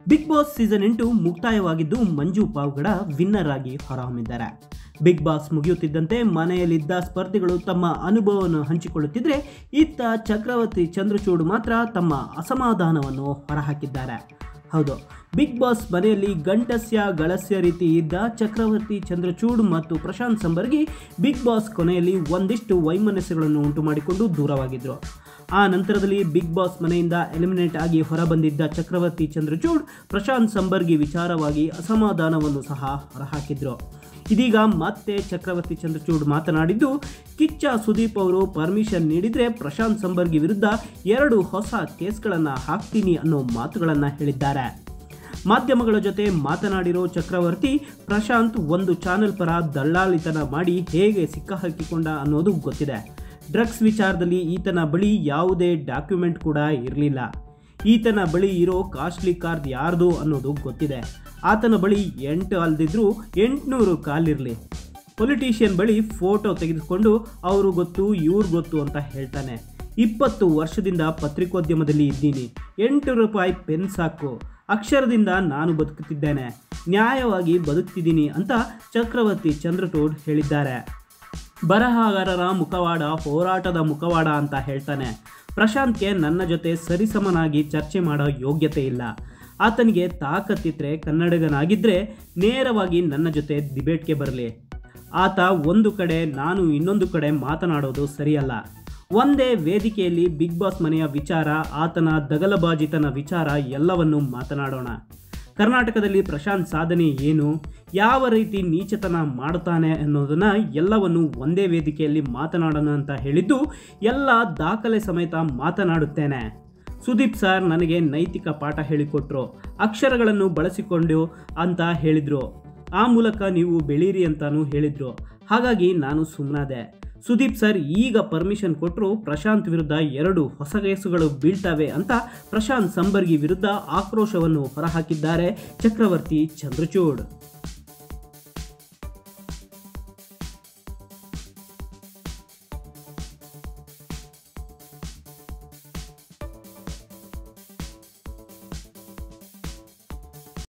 big boss season ಎಂಟು ಮುಕ್ತಾಯವಾಗಿದ್ದು ಮಂಜು ಪಾವ್ಗಡ winner ಆಗಿ ಹೊರಹೊಮ್ಮಿದ್ದಾರೆ big boss ಮುಗಿಯುತ್ತಿದ್ದಂತೆ ಮನೆಯಲ್ಲಿದ್ದ ಸ್ಪರ್ಧಿಗಳು ತಮ್ಮ ಅನುಭವವನ್ನು ಹಂಚಿಕೊಳ್ಳುತ್ತಿದ್ದರೆ ಇತ್ತ ಚಕ್ರವರ್ತಿ ಚಂದ್ರಚೂಡ್ ಮಾತ್ರ ತಮ್ಮ ಅಸಮಾಧಾನವನ್ನು ಹೊರಹಾಕಿದ್ದಾರೆ ಹೌದು ಬಿಗ್ ಬಾಸ್ ಮನೆಯಲ್ಲಿ ಗಂಟಸ್ಯ ಗಳಸ್ಯ ರೀತಿ ಇದ್ದ ಚಕ್ರವರ್ತಿ ಚಂದ್ರಚೂಡ್ ಮತ್ತು ಪ್ರಶಾಂತ್ ಸಂಬರ್ಗಿ ಬಿಗ್ ಬಾಸ್ ಕೊನೆಯಲ್ಲಿ ಒಂದಿಷ್ಟು ವೈಮನಸ್ಸುಗಳನ್ನು ಉಂಟು ಮಾಡಿಕೊಂಡು ದೂರವಾಗಿದ್ದರು ಆ ನಂತರದಲ್ಲಿ ಬಿಗ್ ಬಾಸ್ ಮನೆಯಿಂದ ಎಲಿಮಿನೇಟ್ ಆಗಿ ಹೊರಬಂದಿದ್ದ ಚಕ್ರವರ್ತಿ ಚಂದ್ರಚೂಡ್ ಪ್ರಶಾಂತ್ ಸಂಬರ್ಗಿ ವಿಚಾರವಾಗಿ ಅಸಮಾಧಾನವನ್ನು ಸಹ ಹೊರಹಾಕಿದ್ರು ಇದೀಗ ಮತ್ತೆ ಚಕ್ರವರ್ತಿ ಚಂದ್ರಚೂಡ್ ಮಾತನಾಡಿದ್ದು ಕಿಚ್ಚ ಸುದೀಪ್ ಅವರು ಪರ್ಮಿಷನ್ ನೀಡಿದರೆ ಪ್ರಶಾಂತ್ ಸಂಬರ್ಗಿ ವಿರುದ್ಧ ಎರಡು ಹೊಸ ಕೇಸ್ಗಳನ್ನು ಹಾಕ್ತೀನಿ ಅನ್ನೋ ಮಾತುಗಳನ್ನು ಹೇಳಿದ್ದಾರೆ ಮಾಧ್ಯಮಗಳ ಜೊತೆ ಮಾತನಾಡಿರೋ ಚಕ್ರವರ್ತಿ ಪ್ರಶಾಂತ್ ಒಂದು ಚಾನೆಲ್ ಪರ ದಳ್ಳಾಳಿತನ ಮಾಡಿ ಹೇಗೆ ಸಿಕ್ಕಹಾಕಿಕೊಂಡ ಅನ್ನೋದು ಗೊತ್ತಿದೆ ಡ್ರಗ್ಸ್ ವಿಚಾರದಲ್ಲಿ ಈತನ ಬಳಿ ಯಾವುದೇ ಡಾಕ್ಯುಮೆಂಟ್ ಕೂಡ ಇರಲಿಲ್ಲ ಈತನ ಬಳಿ ಇರೋ ಕಾಸ್ಟ್ಲಿ ಕಾರ್ ಯಾರ್ದು ಅನ್ನೋದು ಗೊತ್ತಿದೆ ಆತನ ಬಳಿ ಎಂಟು ಅಲ್ದಿದ್ರೂ ಎಂಟುನೂರು ಕಾಲಿರಲಿ ಪೊಲಿಟಿಷಿಯನ್ ಬಳಿ ಫೋಟೋ ತೆಗೆದುಕೊಂಡು ಅವರು ಗೊತ್ತು ಇವ್ರು ಗೊತ್ತು ಅಂತ ಹೇಳ್ತಾನೆ ಇಪ್ಪತ್ತು ವರ್ಷದಿಂದ ಪತ್ರಿಕೋದ್ಯಮದಲ್ಲಿ ಇದ್ದೀನಿ ಎಂಟು ರೂಪಾಯಿ ಪೆನ್ ಸಾಕು ಅಕ್ಷರದಿಂದ ನಾನು ಬದುಕುತ್ತಿದ್ದೇನೆ ನ್ಯಾಯವಾಗಿ ಬದುಕ್ತಿದ್ದೀನಿ ಅಂತ ಚಕ್ರವರ್ತಿ ಚಂದ್ರಚೂಡ್ ಹೇಳಿದ್ದಾರೆ ಬರಹಗಾರರ ಮುಖವಾಡ ಹೋರಾಟದ ಮುಖವಾಡ ಅಂತ ಹೇಳ್ತಾನೆ ಪ್ರಶಾಂತ್ಗೆ ನನ್ನ ಜೊತೆ ಸರಿಸಮನಾಗಿ ಚರ್ಚೆ ಮಾಡೋ ಯೋಗ್ಯತೆ ಇಲ್ಲ ಆತನಿಗೆ ತಾಕತ್ತಿದ್ರೆ ಕನ್ನಡಿಗನಾಗಿದ್ದರೆ ನೇರವಾಗಿ ನನ್ನ ಜೊತೆ ಡಿಬೇಟ್ಗೆ ಬರಲಿ ಆತ ಒಂದು ಕಡೆ ನಾನು ಇನ್ನೊಂದು ಕಡೆ ಮಾತನಾಡೋದು ಸರಿಯಲ್ಲ ಒಂದೇ ವೇದಿಕೆಯಲ್ಲಿ ಬಿಗ್ ಬಾಸ್ ಮನೆಯ ವಿಚಾರ ಆತನ ದಗಲಬಾಜಿತನ ವಿಚಾರ ಎಲ್ಲವನ್ನೂ ಮಾತನಾಡೋಣ ಕರ್ನಾಟಕದಲ್ಲಿ ಪ್ರಶಾಂತ್ ಸಾಧನೆ ಏನು ಯಾವ ರೀತಿ ನೀಚತನ ಮಾಡುತ್ತಾನೆ ಅನ್ನೋದನ್ನು ಎಲ್ಲವನ್ನು ಒಂದೇ ವೇದಿಕೆಯಲ್ಲಿ ಮಾತನಾಡೋಣ ಅಂತ ಹೇಳಿದ್ದು ಎಲ್ಲ ದಾಖಲೆ ಸಮೇತ ಮಾತನಾಡುತ್ತೇನೆ ಸುದೀಪ್ ಸರ್ ನನಗೆ ನೈತಿಕ ಪಾಠ ಹೇಳಿಕೊಟ್ರು ಅಕ್ಷರಗಳನ್ನು ಬಳಸಿಕೊಂಡು ಅಂತ ಹೇಳಿದರು ಆ ಮೂಲಕ ನೀವು ಬೆಳೀರಿ ಅಂತಾನೂ ಹೇಳಿದರು ಹಾಗಾಗಿ ನಾನು ಸುಮ್ಮನಾದೆ ಸುದೀಪ್ ಸರ್ ಈಗ ಪರ್ಮಿಷನ್ ಕೊಟ್ಟರು ಪ್ರಶಾಂತ್ ವಿರುದ್ಧ ಎರಡು ಹೊಸ ಕೇಸುಗಳು ಬೀಳ್ತವೆ ಅಂತ ಪ್ರಶಾಂತ್ ಸಂಬರ್ಗಿ ವಿರುದ್ಧ ಆಕ್ರೋಶವನ್ನು ಹೊರಹಾಕಿದ್ದಾರೆ ಚಕ್ರವರ್ತಿ ಚಂದ್ರಚೂಡ್